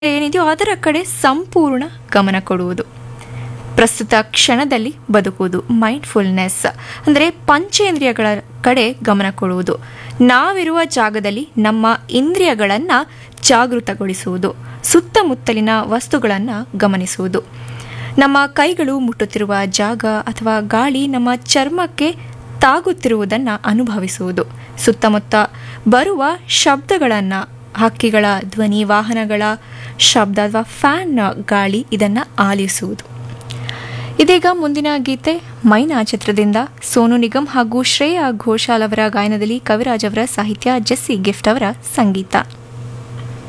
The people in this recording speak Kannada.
ಏನಿದೆಯೋ ಅದರ ಕಡೆ ಸಂಪೂರ್ಣ ಗಮನ ಕೊಡುವುದು ಪ್ರಸ್ತುತ ಕ್ಷಣದಲ್ಲಿ ಬದುಕುವುದು ಮೈಂಡ್ಫುಲ್ನೆಸ್ ಅಂದರೆ ಪಂಚೇಂದ್ರಿಯಗಳ ಕಡೆ ಗಮನ ಕೊಡುವುದು ನಾವಿರುವ ಜಾಗದಲ್ಲಿ ನಮ್ಮ ಇಂದ್ರಿಯಗಳನ್ನು ಜಾಗೃತಗೊಳಿಸುವುದು ಸುತ್ತಮುತ್ತಲಿನ ವಸ್ತುಗಳನ್ನು ಗಮನಿಸುವುದು ನಮ್ಮ ಕೈಗಳು ಮುಟ್ಟುತ್ತಿರುವ ಜಾಗ ಅಥವಾ ಗಾಳಿ ನಮ್ಮ ಚರ್ಮಕ್ಕೆ ತಾಗುತ್ತಿರುವುದನ್ನು ಅನುಭವಿಸುವುದು ಸುತ್ತಮುತ್ತ ಬರುವ ಶಬ್ದಗಳನ್ನು ಹಕ್ಕಿಗಳ ಧ್ವನಿ ವಾಹನಗಳ ಶಬ್ದ ಅಥವಾ ಫ್ಯಾನ್ ಗಾಳಿ ಇದನ್ನು ಆಲಿಸುವುದು ಇದೀಗ ಮುಂದಿನ ಗೀತೆ ಮೈನಾ ಚಿತ್ರದಿಂದ ಸೋನು ನಿಗಮ್ ಹಾಗೂ ಶ್ರೇಯಾ ಘೋಷಾಲ್ ಅವರ ಗಾಯನದಲ್ಲಿ ಕವಿರಾಜ್ ಅವರ ಸಾಹಿತ್ಯ ಜೆಸ್ಸಿ ಗಿಫ್ಟ್ ಅವರ ಸಂಗೀತ